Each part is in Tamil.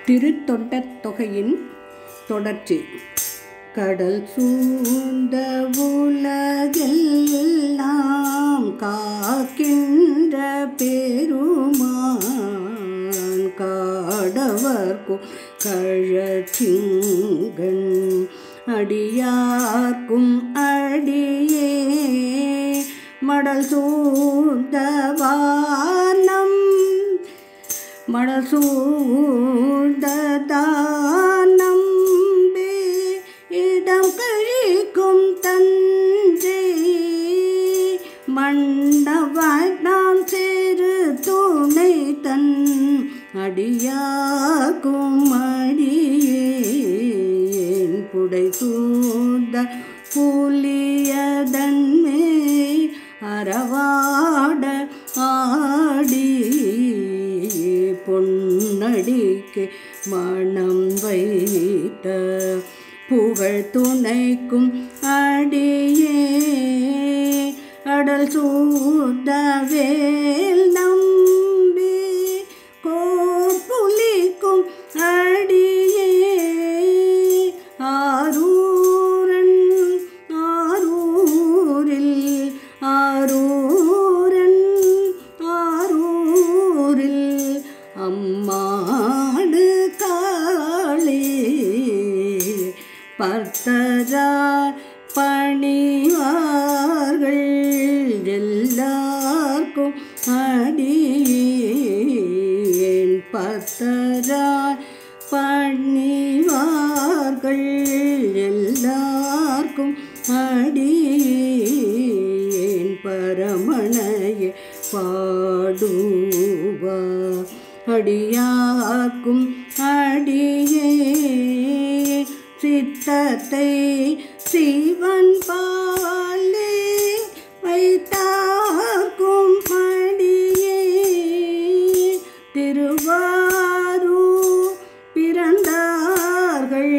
திருத்தொண்டத் தொகையின் தொடர்ச்சி கடல் சூழ்ந்த உலகெல்லாம் காக்கின்ற பெருமான் காடவர்க்கும் கழச்சிங்கன் அடியார்க்கும் அடியே மடல் சூழ்ந்த வானம் மடல் சூழ்ந்த தானம் இடம் கழிக்கும் தஞ்சை மண்டவாய் நாம் சேரு துணை தன் அடியாக்கும் அடியேன் புடை சூழ்ந்த புலியதன்மே அறவாட ஆடி பொன்னடிக்கு மனம் வைத்த புகழ் துணைக்கும் அடியே அடல் சூழ்ந்த வேல் நம்பி கோப்புலிக்கும் அடியே ஆரூரன் ஆரூரில் ஆரூரன் ஆரூரில் அம்மாடு காளே பர்த்தரார் பணிவார்கள் எல்லாருக்கும் அடியேன் பர்த்தரார் பணிவார்கள் எல்லாருக்கும் அடியேன் பரமணைய பாடுவா அடியாக்கும் அடியே சித்தத்தை சிவன் பாலே வைத்தாக்கும் அடியே திருவாரூர் பிறந்தார்கள்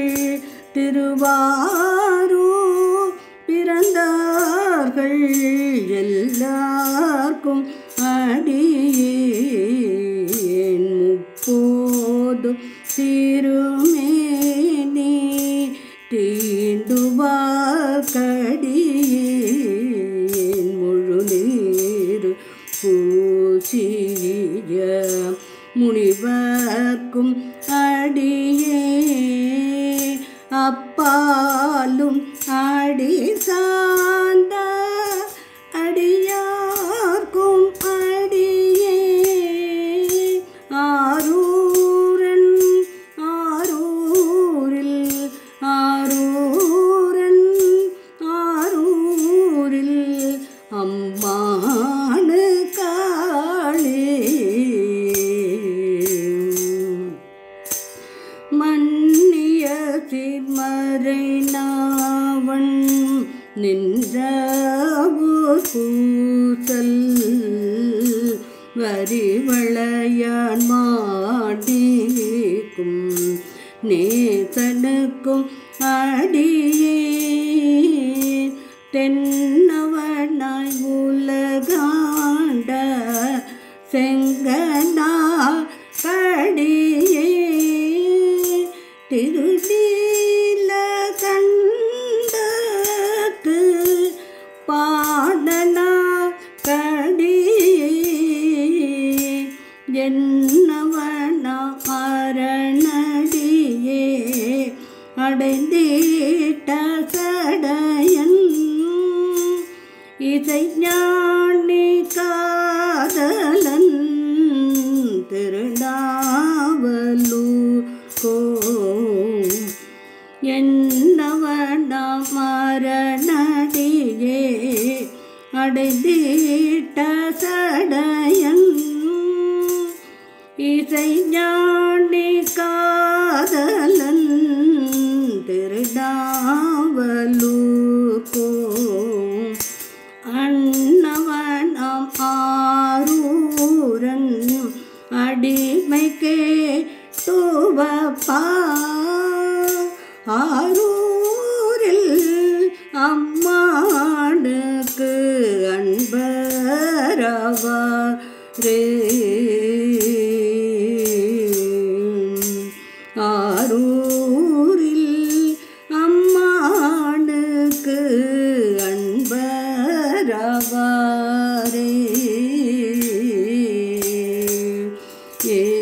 திருவாரூர் பிறந்தார்கள் எல்லாருக்கும் அடியேன் முப்போது திருமேனி தீண்டுவார் கடியேன் முழு நீர் பூசிய முனிவர்க்கும் அடியே அப்பாலும் அடி சார்ந்த அடியார்க்கும் அடியே ஆரூரன் ஆரூரில் ஆரூரன் ஆரூரில் அம்மானு காளே மன்னிய சிமரை நாவன் நின்ற பூசல் வரிவளையான் மாடிக்கும் நேசனுக்கும் அடியே தென்னவனாய் உலகாண்ட செங்கனா கடியே திருநீல கண்டத்து பாடனா கடியே என்னவனா அரணடியே அடைந்தீட்ட சடையன் இசை ஞானி காதலன் திருநாவலூர் கோ என்னவனா மரணடியே அடைந்தீட்ட சடையன் இசை ஞானி காதலன் திருநாவலூர்கோ அன்னவனம் ஆரூரன் அடிமைக்கே துவப்பா ஆரூரில் அம்மானுக்கு அன்பரவா ரே ஏ